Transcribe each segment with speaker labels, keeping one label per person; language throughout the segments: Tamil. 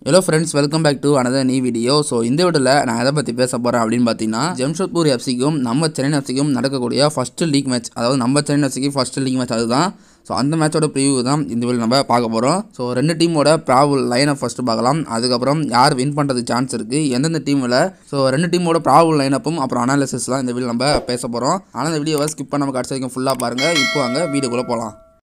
Speaker 1: hello friends welcome back to another new video so இந்த வீடியோவில் நான் எதை பற்றி பேச போகிறேன் அப்படின்னு பார்த்தீங்கன்னா ஜம்ஷெட்பூர் எஃப்சிக்கும் நம்ம சென்னை எஃப்சிக்கும் நடக்கக்கூடிய ஃபஸ்ட்டு லீக் மேட்ச் அதாவது நம்ம சென்னை எஃப்சிக்கு ஃபஸ்ட்டு லீக் மேட்ச் அதுதான் ஸோ அந்த மேட்சோட ப்ரிவியூ தான் இந்த வீடியோ நம்ம பார்க்க போகிறோம் ஸோ ரெண்டு டீமோட ப்ராபல் லைனை ஃபஸ்ட்டு பார்க்கலாம் அதுக்கப்புறம் யார் வின் பண்ணுறதுக்கு சான்ஸ் இருக்குது எந்தெந்த டீமில் ஸோ ரெண்டு டீமோட ப்ராபல் லைனப்பும் அப்புறம் அனாலிசிஸ் தான் இந்த வீடியோ நம்ம பேச போகிறோம் ஆனால் இந்த வீடியோவை ஸ்கிப் பண்ணாம கடைசி வரைக்கும் ஃபுல்லாக பாருங்கள் இப்போ அங்கே வீடியோக்குள்ளே போகலாம்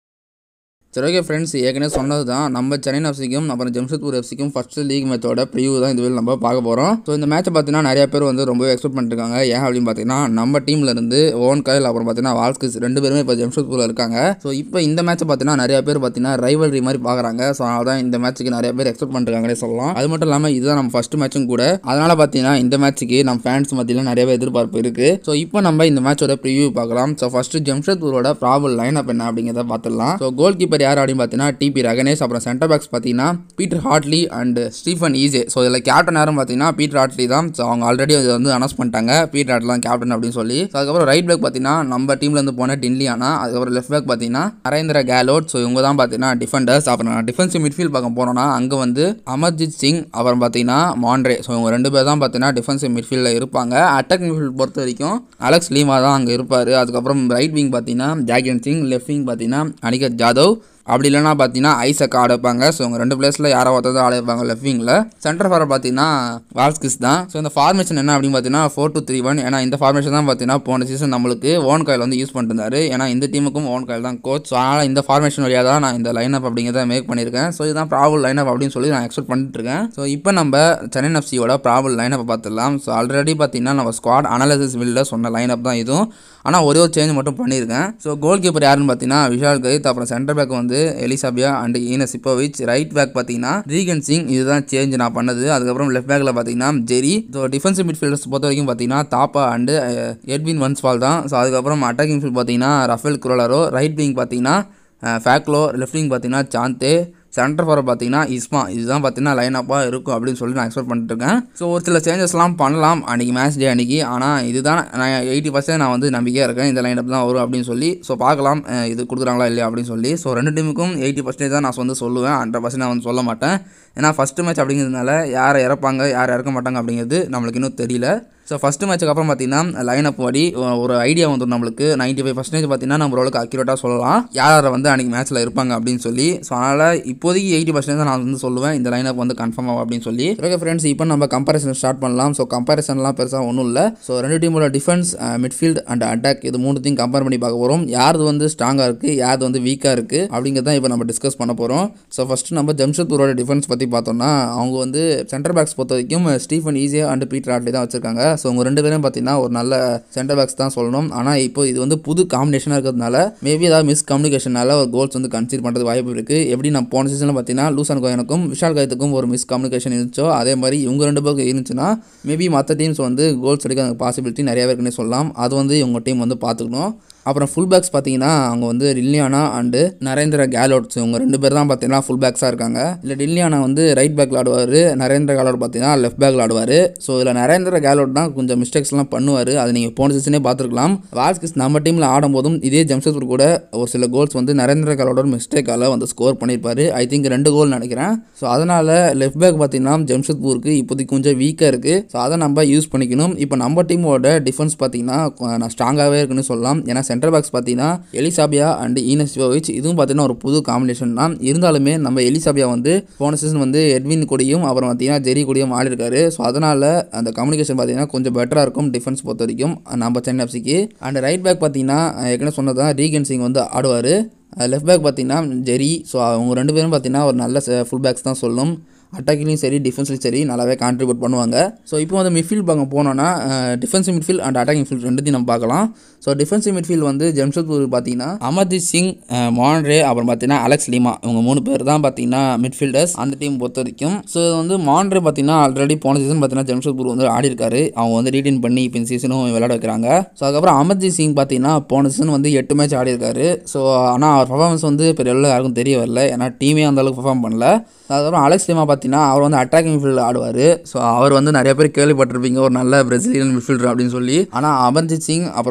Speaker 1: சரி ஓகே ஃப்ரெண்ட்ஸ் ஏற்கனவே சொன்னது தான் நம்ம சென்னை எஃப்சிக்கும் அப்புறம் ஜம்ஷெட்பூர் எஃப்சிக்கும் ஃபர்ஸ்ட் லீக் மேட்சோட ப்ரியூ தான் இந்த வீடியோ நம்ம பார்க்க போகிறோம் ஸோ இந்த மேட்ச்சை பார்த்தீங்கன்னா நிறைய பேர் வந்து ரொம்பவே எக்ஸ்பெக்ட் பண்ணிருக்காங்க ஏன் அப்படின்னு பார்த்தீங்கன்னா நம்ம டீம்ல இருந்து ஓன் கைல் அப்புறம் பார்த்தீங்கன்னா வால்ஸ்கிஸ் ரெண்டு பேருமே இப்போ ஜம்ஷெட்பூரில் இருக்காங்க ஸோ இப்போ இந்த மேட்ச்சை பார்த்தீங்கன்னா நிறைய பேர் பார்த்தீங்கன்னா ரைவல்ரி மாதிரி பார்க்குறாங்க ஸோ அதனால தான் இந்த மேட்ச்சுக்கு நிறைய பேர் எக்ஸ்பெக்ட் பண்ணிருக்காங்கன்னே சொல்லலாம் அது மட்டும் இல்லாமல் இதுதான் நம்ம ஃபர்ஸ்ட் மேட்சும் கூட அதனால பார்த்தீங்கன்னா இந்த மேட்ச்சுக்கு நம்ம ஃபேன்ஸ் மத்தியில் நிறைய எதிர்பார்ப்பு இருக்குது ஸோ இப்போ நம்ம இந்த மேட்சோட ப்ரிவியூ பார்க்கலாம் ஸோ ஃபர்ஸ்ட் ஜம்ஷெட்பூரோட ப்ராபல் லைன் அப் என்ன அப்படிங்கிறத பார்த்துடலாம் ஸோ கோல் கீப்பர் யார் அப்படின்னு பார்த்தீங்கன்னா டிபி ரகனேஷ் அப்புறம் சென்டர் பேக்ஸ் பார்த்தீங்கன்னா Peter Hartley and Stephen Eze so இதில் கேப்டன் யாரும் பார்த்தீங்கன்னா பீட்டர் ஹாட்லி தான் ஸோ அவங்க ஆல்ரெடி அதை வந்து அனௌன்ஸ் பண்ணிட்டாங்க பீட்டர் ஹாட்லி தான் கேப்டன் அப்படின்னு சொல்லி ஸோ அதுக்கப்புறம் ரைட் பேக் பார்த்தீங்கன்னா நம்ம டீம்லேருந்து போன டின்லியானா அதுக்கப்புறம் லெஃப்ட் பேக் பார்த்தீங்கன்னா நரேந்திர கேலோட் ஸோ இவங்க தான் பார்த்தீங்கன்னா டிஃபெண்டர்ஸ் அப்புறம் டிஃபென்சிவ் மிட்ஃபீல்ட் பார்க்க போனோம்னா அங்கே வந்து அமர்ஜித் சிங் அப்புறம் பார்த்தீங்கன்னா மாண்ட்ரே ஸோ இவங்க ரெண்டு பேர் தான் பார்த்தீங்கன்னா டிஃபென்சிவ் மிட்ஃபீல்டில் இருப்பாங்க அட்டாக் மிட்ஃபீல்ட் பொறுத்த வரைக்கும் அலெக்ஸ் லீமா தான் அங்கே இருப்பார் அதுக்கப்புறம் ரைட் விங் பார்த்தீங்கன்னா ஜாகியன் சிங் லெஃப்ட் விங் பார்த்தீங்கன்னா அனிகத் ஜாதவ் அப்படி இல்லைனா பார்த்தீங்கன்னா ஐசக் ஆட வைப்பாங்க ஸோ இவங்க ரெண்டு பிளேஸில் யாரோ ஒருத்தர் ஆட வைப்பாங்க லெஃப்ட் விங்கில் சென்டர் ஃபார் பார்த்தீங்கன்னா வால்ஸ்கிஸ் தான் ஸோ இந்த ஃபார்மேஷன் என்ன அப்படின்னு பார்த்தீங்கன்னா ஃபோர் டூ த்ரீ ஒன் ஏன்னா இந்த ஃபார்மேஷன் தான் பார்த்தீங்கன்னா போன சீசன் நம்மளுக்கு ஓன் காயில் வந்து யூஸ் பண்ணிருந்தாரு ஏன்னா இந்த டீமுக்கும் ஓன் காயில் தான் கோச் ஸோ அதனால் இந்த ஃபார்மேஷன் வழியாக தான் நான் இந்த லைனப் அப்படிங்கிறத மேக் பண்ணியிருக்கேன் ஸோ இதுதான் ப்ராபல் லைனப் அப்படின்னு சொல்லி நான் எக்ஸ்பெக்ட் பண்ணிட்டு இருக்கேன் ஸோ இப்போ நம்ம சென்னை எஃப்சியோட ப்ராபல் லைனப்பை பார்த்துடலாம் ஸோ ஆல்ரெடி பார்த்தீங்கன்னா நம்ம ஸ்குவாட் அனாலிசிஸ் வில்ல சொன்ன லைனப் தான் இதுவும் ஆனால் ஒரே ஒரு சேஞ்ச் மட்டும் பண்ணியிருக்கேன் ஸோ கோல் கீப்பர் யாருன்னு பார்த்தீங்கன்னா விஷால் கைத் அப்புறம் சென்டர் பேக் வந்து Eli Sabia and Enes Sipovic right back பார்த்தீங்கன்னா ரீகன் சிங் இதுதான் சேஞ்ச் நான் பண்ணது அதுக்கப்புறம் லெஃப்ட் பேக்கில் பார்த்தீங்கன்னா ஜெரி ஸோ டிஃபென்சிவ் மிட்ஃபீல்டர்ஸ் பொறுத்த வரைக்கும் பார்த்தீங்கன்னா தாப்பா அண்டு எட்வின் வன்ஸ்வால் தான் ஸோ அதுக்கப்புறம் அட்டாக்கிங் ஃபீல்ட் பார்த்தீங்கன்னா ரஃபேல் குரோலரோ ரைட் விங் பார்த்தீங்கன்னா ஃபேக்லோ லெஃப்ட் விங் பார்த்தீங்கன்னா சாந்தே சென்டர் ஃபார் பார்த்தீங்கன்னா இஸ்மா இதுதான் பார்த்தீங்கன்னா லைன் அப்பாக இருக்கும் அப்படின்னு சொல்லி நான் எக்ஸ்பெக்ட் பண்ணிட்டுருக்கேன் ஸோ ஒரு சில சேஞ்சஸ்லாம் பண்ணலாம் அன்றைக்கி மேட்ச் டே அன்றைக்கி ஆனால் இதுதான் நான் எயிட்டி பர்சன்ட் நான் வந்து நம்பிக்கையாக இருக்கேன் இந்த லைன் அப் தான் வரும் அப்படின்னு சொல்லி ஸோ பார்க்கலாம் அஹ் இது கொடுக்குறாங்களா இல்லையா அப்படின்னு சொல்லி ஸோ ரெண்டு டீமுக்கும் எயிட்டி பர்சன்டேஜ் தான் நான் வந்து சொல்லுவேன் ஹண்ட்ரட் பர்சன்ட் நான் வந்து சொல்ல மாட்டேன் ஏன்னா ஃபஸ்ட்டு மேட்ச் அப்படிங்கிறதுனால யாரை இறப்பாங்க யார் இறக்க மாட்டாங்க அப்படிங்கிறது நம்மளுக்கு இன்னும் தெரியல ஸோ ஃபஸ்ட்டு மேட்ச்சுக்கு அப்புறம் பார்த்தீங்கன்னா லைன் அப் படி ஒரு ஐடியா வந்துடும் நம்மளுக்கு நைன்ட்டி ஃபைவ் பர்சன்டேஜ் பார்த்தீங்கன்னா நம்ம ஓரளவுக்கு அக்யூரேட்டாக சொல்லலாம் யார் யாரை வந்து அன்றைக்கி மேட்ச்சில் இருப்பாங்க அப்படின்னு சொல்லி ஸோ அதனால் இப்போதைக்கு எயிட்டி பர்சன்டேஜ் தான் நான் வந்து சொல்லுவேன் இந்த லைன் அப் வந்து கன்ஃபார்ம் ஆகும் அப்படின்னு சொல்லி ஓகே ஃப்ரெண்ட்ஸ் இப்போ நம்ம கம்பேரிசன் ஸ்டார்ட் பண்ணலாம் ஸோ கம்பேரிசன்லாம் பெருசாக ஒன்றும் இல்லை ஸோ ரெண்டு டீமோட டிஃபென்ஸ் மிட்ஃபீல்ட் அண்ட் அட்டாக் இது மூணுத்தையும் கம்பேர் பண்ணி பார்க்க போகிறோம் யார் வந்து ஸ்ட்ராங்காக இருக்குது யார் வந்து வீக்காக இருக்குது அப்படிங்கிறத இப்போ நம்ம டிஸ்கஸ் பண்ண போகிறோம் ஸோ ஃபஸ்ட்டு நம்ம ஜம்ஷெட்பூரோட டிஃபென்ஸ் பற்றி பார்த்தோம்னா அவங்க வந்து சென்டர் பேக்ஸ் பொறுத்த வரைக்கும் ஸ்டீஃபன் ஈஸியாக அண்ட் பீட்டர் ஆட்லி தான் வச்சிருக்காங்க ஸோ அவங்க ரெண்டு பேரும் பார்த்தீங்கன்னா ஒரு நல்ல சென்டர் பேக்ஸ் தான் சொல்லணும் ஆனால் இப்போ இது வந்து புது காம்பினேஷனாக இருக்கிறதுனால மேபி ஏதாவது மிஸ் கம்யூனிகேஷனால ஒரு கோல்ஸ் வந்து கன்சிடர் பண்ணுறது வாய்ப்பு இருக்குது எப்படி நான் போன சீசனில் பார்த்தீங்கன்னா லூசன் கோயனுக்கும் விஷால் கைத்துக்கும் ஒரு மிஸ் கம்யூனிகேஷன் இருந்துச்சோ அதே மாதிரி இவங்க ரெண்டு பேருக்கு இருந்துச்சுன்னா மேபி மற்ற டீம்ஸ் வந்து கோல்ஸ் அடிக்க பாசிபிலிட்டி நிறைய இருக்குன்னே சொல்லலாம் அது வந்து இவங்க டீம் வந்து பார்த்துக்கணும் அப்புறம் ஃபுல் பேக்ஸ் பார்த்தீங்கன்னா அவங்க வந்து டில்லியானா அண்டு நரேந்திர கேலோட்ஸ் இவங்க ரெண்டு பேர் தான் பார்த்தீங்கன்னா ஃபுல் பேக்ஸாக இருக்காங்க இல்லை டில்லியானா வந்து ரைட் பேக்கில் ஆடுவார் நரேந்திர கேலோட் பார்த்தீங்கன்னா லெஃப்ட் பேக்கில் ஆடுவார் ஸோ இதில் நரேந்திர கேலோட் தான் கொஞ்சம் மிஸ்டேக்ஸ்லாம் பண்ணுவார் அது நீங்கள் போன சீசனே பார்த்துருக்கலாம் வால்ஸ்கிஸ் நம்ம டீமில் ஆடும்போதும் இதே ஜம்ஷெட்பூர் கூட ஒரு சில கோல்ஸ் வந்து நரேந்திர கேலோட மிஸ்டேக்கால் வந்து ஸ்கோர் பண்ணியிருப்பார் ஐ திங்க் ரெண்டு கோல் நினைக்கிறேன் ஸோ அதனால் லெஃப்ட் பேக் பார்த்தீங்கன்னா ஜம்ஷெட்பூருக்கு இப்போதைக்கு கொஞ்சம் வீக்காக இருக்குது ஸோ அதை நம்ம யூஸ் பண்ணிக்கணும் இப்போ நம்ம டீமோட டிஃபென்ஸ் பார்த்தீங்கன்னா நான் ஸ்ட்ராங்காகவே இருக்குன்னு சொல்லலாம் ஏன்னா சென்டர் பேக்ஸ் பார்த்தீங்கன்னா எலிசாபியா அண்ட் ஈனஸ்போவிச் இதுவும் பார்த்தீங்கன்னா ஒரு புது காம்பினேஷன் தான் இருந்தாலுமே நம்ம எலிசாபியா வந்து போன சீசன் வந்து எட்வின் கூடயும் அப்புறம் பார்த்தீங்கன்னா ஜெரி கூடயும் ஆடி இருக்காரு ஸோ அதனால் அந்த கம்யூனிகேஷன் பார்த்தீங்கன்னா கொஞ்சம் பெட்டராக இருக்கும் டிஃபென்ஸ் பொறுத்த வரைக்கும் நம்ம சென்னை எஃப்சிக்கு அண்ட் ரைட் பேக் பார்த்தீங்கன்னா ஏற்கனவே சொன்னதான் ரீகன் சிங் வந்து ஆடுவார் லெஃப்ட் பேக் பார்த்தீங்கன்னா ஜெரி ஸோ அவங்க ரெண்டு பேரும் பார்த்தீங்கன்னா ஒரு நல்ல ஃபுல் பேக்ஸ் தான் சொல்லணும் அட்டாக்லையும் சரி டிஃபென்ஸ்லையும் சரி நல்லாவே கான்ட்ரிபியூட் பண்ணுவாங்க ஸோ இப்போ வந்து மிட்ஃபீல்ட் பக்கம் போனோன்னா defensive midfield and attacking field ரெண்டுத்தையும் நம்ம பார்க்கலாம் ஸோ டிஃபென்சிவ் மிட்ஃபீல்ட் வந்து ஜம்ஷெட்பூர் பார்த்தீங்கன்னா அமர்ஜித் சிங் மான்ரே அப்புறம் பார்த்தீங்கன்னா அலெக்ஸ் லீமா இவங்க மூணு பேர் தான் பார்த்தீங்கன்னா மிட்ஃபீல்டர்ஸ் அந்த டீம் பொறுத்த வரைக்கும் ஸோ வந்து மான்ரே பார்த்தீங்கன்னா ஆல்ரெடி போன சீசன் பார்த்தீங்கன்னா ஜம்ஷெட்பூர் வந்து ஆடி இருக்காரு அவங்க வந்து ரீடைன் பண்ணி இப்போ இந்த சீசனும் விளையாட வைக்கிறாங்க ஸோ அதுக்கப்புறம் அமர்ஜித் சிங் பார்த்தீங்கன்னா போன சீசன் வந்து எட்டு மேட்ச் ஆடி இருக்காரு ஸோ ஆனால் அவர் பர்ஃபார்மன்ஸ் வந்து பெரிய அளவில் யாருக்கும் தெரிய வரல ஏன்னா டீமே அந்த அளவுக்கு பர்ஃபார்ம் பண்ணல அதுக்கப்புறம் அலெக்ஸ் லீமா பார்த்தீங்கன்னா அவர் வந்து அட்டாக்கிங் ஃபீல்டில் ஆடுவார் ஸோ அவர் வந்து நிறைய பேர் கேள்விப்பட்டிருப்பீங்க ஒரு நல்ல பிரசிலியன் மிட்ஃபீல்டர் அப்படின்னு சொல்லி ஆனால் அமர்ஜித் சிங் அப்புறம் வந்து பார்த்தீங்கன்னா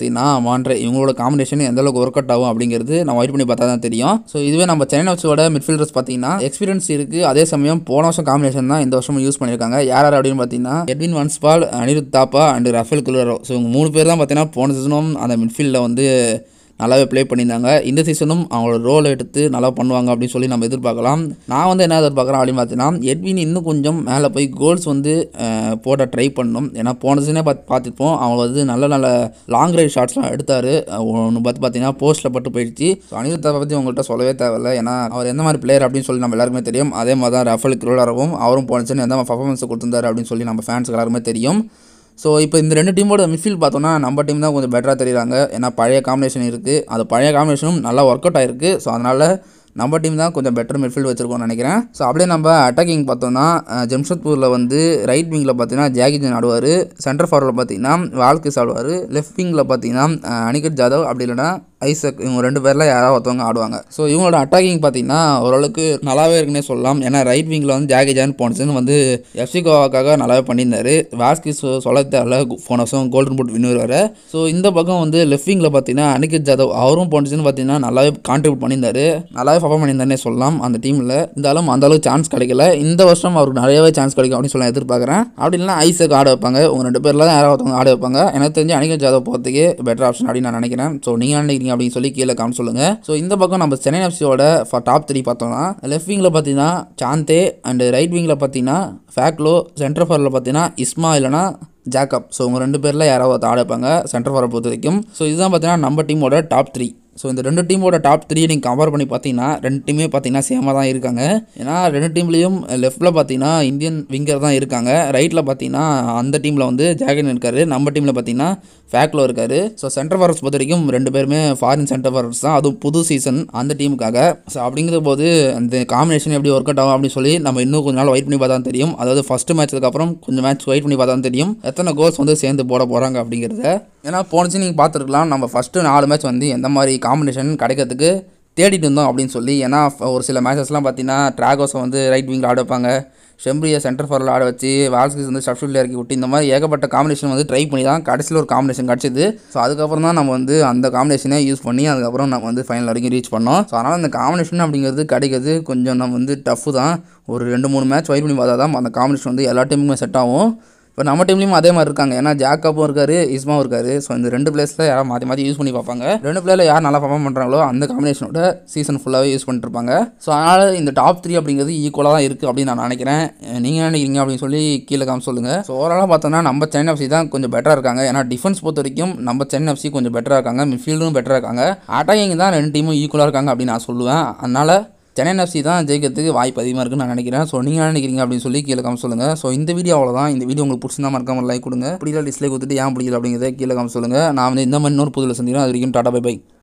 Speaker 1: பார்த்தீங்கன்னா மாண்ட்ரே இவங்களோட காம்பினேஷன் எந்த அளவுக்கு ஒர்க் அவுட் ஆகும் அப்படிங்கிறது நம்ம வெயிட் பண்ணி பார்த்தா தான் தெரியும் ஸோ இதுவே நம்ம சென்னை எஃப்சியோட மிட்ஃபீல்டர்ஸ் பார்த்தீங்கன்னா எக்ஸ்பீரியன்ஸ் இருக்குது அதே சமயம் போன வருஷம் காம்பினேஷன் தான் இந்த வருஷமும் யூஸ் பண்ணியிருக்காங்க யார் யார் அப்படின்னு பார்த்தீங்கன்னா எட்வின் வன்ஸ்பால் அனிருத் தாப்பா அண்ட் ரஃபேல் குலரோ ஸோ இவங்க மூணு பேர் தான் பார்த்தீங்கன்னா போன சீசனும் அந்த மிட்ஃபீல்டில் வந்து நல்லாவே ப்ளே பண்ணியிருந்தாங்க இந்த சீசனும் அவங்களோட ரோல் எடுத்து நல்லா பண்ணுவாங்க அப்படின்னு சொல்லி நம்ம எதிர்பார்க்கலாம் நான் வந்து என்ன எதிர்பார்க்குறேன் அப்படின்னு பார்த்தீங்கன்னா எட்வின் இன்னும் கொஞ்சம் மேலே போய் கோல்ஸ் வந்து அஹ், போட ட்ரை பண்ணணும் ஏன்னா போன சீசனே பார்த்து பார்த்துருப்போம் அவங்க வந்து நல்ல நல்ல லாங் ரைட் ஷாட்ஸ்லாம் எடுத்தார் ஒன்று பார்த்து பார்த்தீங்கன்னா போஸ்ட்டில் பட்டு போயிடுச்சு ஸோ அனிருத்தை பற்றி உங்கள்கிட்ட சொல்லவே தேவையில்ல ஏன்னா அவர் எந்த மாதிரி பிளேயர் அப்படின்னு சொல்லி நம்ம எல்லாருக்குமே தெரியும் அதே மாதிரி தான் ரஃபல் கிரோலரவும் அவரும் போன சீசன் எந்த மாதிரி பர்ஃபார்மன்ஸ் கொடுத்திருந்தாரு அப்படின்னு சொல்லி நம்ம ஃபேன்ஸ் எல்லாருமே தெரியும் ஸோ இப்போ இந்த ரெண்டு டீமோட மிட்ஃபீல்ட் பார்த்தோம்னா நம்ம டீம் தான் கொஞ்சம் பெட்டராக தெரியுறாங்க ஏன்னா பழைய காம்பினேஷன் இருக்குது அது பழைய காம்பினேஷனும் நல்லா ஒர்க் அவுட் ஆயிருக்கு ஸோ அதனால் நம்ம டீம் தான் கொஞ்சம் பெட்டர் மிட்ஃபீல்ட் வச்சிருக்கோம்னு நினைக்கிறேன் ஸோ அப்படியே நம்ம அட்டாக்கிங் பார்த்தோம்னா அஹ், ஜம்ஷத்பூரில் வந்து ரைட் விங்கில் பார்த்தீங்கன்னா ஜாகிஜன் ஆடுவார் சென்டர் ஃபார்வர்டில் பார்த்தீங்கன்னா வால்கிஸ் ஆடுவார் லெஃப்ட் விங்கில் பார்த்தீங்கன்னா அஹ், அனிகட் ஜாதவ் அப்படி இல்லைன்னா ஐசக் இவங்க ரெண்டு பேரில் யாராவது ஒருத்தவங்க ஆடுவாங்க ஸோ இவங்களோட அட்டாக்கிங் பார்த்தீங்கன்னா ஓரளவுக்கு நல்லாவே இருக்குன்னே சொல்லலாம் ஏன்னா ரைட் விங்கில் வந்து ஜாகிஜான் போனச்சுன்னு வந்து எஃப்சி கோவாக்காக நல்லாவே பண்ணியிருந்தாரு வாஸ்கிஸ் சொல்ல தேவையில்ல போன வருஷம் கோல்டன் புட் வின்னர் வேறு ஸோ இந்த பக்கம் வந்து லெஃப்ட் விங்கில் பார்த்தீங்கன்னா அனிகத் ஜாதவ் அவரும் போனச்சுன்னு பார்த்தீங்கன்னா நல்லாவே கான்ட்ரிபியூட் பண்ணியிருந்தாரு நல்லாவே பர்ஃபார்ம் பண்ணியிருந்தாருனே சொல்லலாம் அந்த டீமில் இருந்தாலும் அந்த அளவுக்கு சான்ஸ் கிடைக்கல இந்த வருஷம் அவருக்கு நிறையவே சான்ஸ் கிடைக்கும் அப்படின்னு சொல்லி எதிர்பார்க்குறேன் அப்படி இல்லைனா ஐசக் ஆட வைப்பாங்க உங்க ரெண்டு பேரில் தான் யாராவது ஒருத்தவங்க ஆட வைப்பாங்க எனக்கு தெரிஞ்சு அனிகத் ஜாதவ் போகிறதுக்கு பெட்டர் ஆப்ஷன் அப்படின்னு நான் நினைக்கிறேன் ஸோ நீங்கள் நினைக்கிறீங்க அப்படின்னு சொல்லி கீழே காமி சொல்லுங்க ஸோ இந்த பக்கம் நம்ம சென்னை எஃப்சியோட டாப் த்ரீ பார்த்தோம்னா லெஃப்ட் விங்கில் பார்த்தீங்கன்னா சாந்தே அண்ட் ரைட் விங்கில் பார்த்தீங்கன்னா ஃபேக்லோ சென்டர் ஃபாரில் பார்த்தீங்கன்னா இஸ்மா இல்லைனா ஜாக்கப் ஸோ உங்கள் ரெண்டு பேரில் யாராவது ஒருத்தர் ஆட வைப்பாங்க சென்டர் ஃபாரை பொறுத்த வரைக்கும் ஸோ இதுதான் பார்த்தீங்கன்னா நம்ம டீமோட டாப் த்ரீ ஸோ இந்த ரெண்டு டீமோட டாப் த்ரீ நீங்கள் கம்பேர் பண்ணி பார்த்தீங்கன்னா ரெண்டு டீமே பார்த்தீங்கன்னா சேமாக தான் இருக்காங்க ஏன்னா ரெண்டு டீம்லேயும் லெஃப்ட்டில் பார்த்தீங்கன்னா இந்தியன் விங்கர் தான் இருக்காங்க ரைட்டில் பார்த்தீங்கன்னா அந்த டீமில் வந்து ஜாகன் இருக்காரு நம்ம டீமில் பார்த்தீங்கன்னா ஃபேக்லோ இருக்காரு ஸோ சென்டர் ஃபார்வர்ட்ஸ் பொறுத்த வரைக்கும் ரெண்டு பேருமே ஃபாரின் சென்டர் ஃபார்வர்ட்ஸ் தான் அதுவும் புது சீசன் அந்த டீமுக்காக ஸோ அப்படிங்கிற போது அந்த காம்பினேஷன் எப்படி ஒர்க் அவுட் ஆகும் அப்படின்னு சொல்லி நம்ம இன்னும் கொஞ்ச நாள் வெயிட் பண்ணி பார்த்தா தான் தெரியும் அதாவது ஃபர்ஸ்ட் மேட்ச்சுக்கு அப்புறம் கொஞ்சம் மேட்ச் வெயிட் பண்ணி பார்த்தா தான் தெரியும் எத்தனை கோல்ஸ் வந்து சேர்ந்து போட போகிறாங்க அப்படிங்கிறத ஏன்னா போனச்சு நீங்கள் பார்த்துருக்கலாம் நம்ம ஃபஸ்ட்டு நாலு மேட்ச் வந்து எந்த மாதிரி காம்பினேஷன் கிடைக்கிறதுக்கு தேடிட்டு இருந்தோம் அப்படின்னு சொல்லி ஏன்னா ஃப- ஒரு சில மேட்சஸ்லாம் பார்த்தீங்கன்னா ட்ராகோஸை வந்து ரைட் விங்கில் ஆட வைப்பாங்க ஷெம்ரியை சென்டர் ஃபாரில் ஆட வச்சு வால்ஸ்கிஸ் வந்து சப்ஸ்டியூட்டில் இறக்கி விட்டு இந்த மாதிரி ஏகப்பட்ட காம்பினேஷன் வந்து ட்ரை பண்ணி தான் கடைசியில் ஒரு காம்பினேஷன் கிடச்சிது ஸோ அதுக்கப்புறம் தான் நம்ம வந்து அந்த காம்பினேஷனே யூஸ் பண்ணி அதுக்கப்புறம் நம்ம வந்து ஃபைனல் வரைக்கும் ரீச் பண்ணோம் ஸோ அதனால் அந்த காம்பினேஷன் அப்படிங்கிறது கிடைக்கிறது கொஞ்சம் நம்ம வந்து டஃப்பு தான் ஒரு ரெண்டு மூணு மேட்ச் வெயிட் பண்ணி பார்த்தா தான் அந்த காம்பினேஷன் வந்து எல்லா டீமுமே செட் ஆகும் இப்போ நம்ம டீம்லேயும் அதே மாதிரி இருக்காங்க ஏன்னா ஜாக்கப்பும் இருக்காரு இஸ்மாவும் இருக்காரு ஸோ இந்த ரெண்டு பிளேஸில் யாராவது மாற்றி மாற்றி யூஸ் பண்ணி பார்ப்பாங்க ரெண்டு பிளேயரில் யார் நல்லா பர்ஃபார்ம் பண்ணுறாங்களோ அந்த காம்பினேஷனோட சீசன் ஃபுல்லாகவே யூஸ் பண்ணிட்டு இருப்பாங்க ஸோ அதனால் இந்த டாப் த்ரீ அப்படிங்கிறது ஈக்குவலாக தான் இருக்குது அப்படின்னு நான் நினைக்கிறேன் நீங்கள் என்ன நினைக்கிறீங்க அப்படின்னு சொல்லி கீழே காமி சொல்லுங்கள் ஸோ ஓவராலாக பார்த்தோன்னா நம்ம சென்னை எஃப்சி தான் கொஞ்சம் பெட்டராக இருக்காங்க ஏன்னா டிஃபென்ஸ் பொறுத்த வரைக்கும் நம்ம சென்னை எஃப்சி கொஞ்சம் பெட்டராக இருக்காங்க மிட்ஃபீல்டும் பெட்டராக இருக்காங்க அட்டாக்கிங் தான் ரெண்டு டீமும் ஈக்குவலாக இருக்காங்க அப்படின்னு நான் சொல்லுவேன் அதனால் சென்னை எஃப்சி தான் ஜெயிக்கிறதுக்கு வாய்ப்பு அதிகமாக இருக்குன்னு நான் நினைக்கிறேன் ஸோ நீங்கள் என்ன நினைக்கிறீங்க அப்படின்னு சொல்லி கீழே காமி சொல்லுங்கள் ஸோ இந்த வீடியோ அவ்வளோதான் இந்த வீடியோ உங்களுக்கு பிடிச்சிருந்தா மறக்காம லைக் கொடுங்க பிடிக்கல டிஸ்லைக் கொடுத்துட்டு ஏன் பிடிக்கல அப்படிங்கிறத கீழே காமி சொல்லுங்கள் நான் வந்து இந்த மாதிரி இன்னொரு புதுல சந்திக்கிறேன் அது வரைக்கும் டாடா பை பை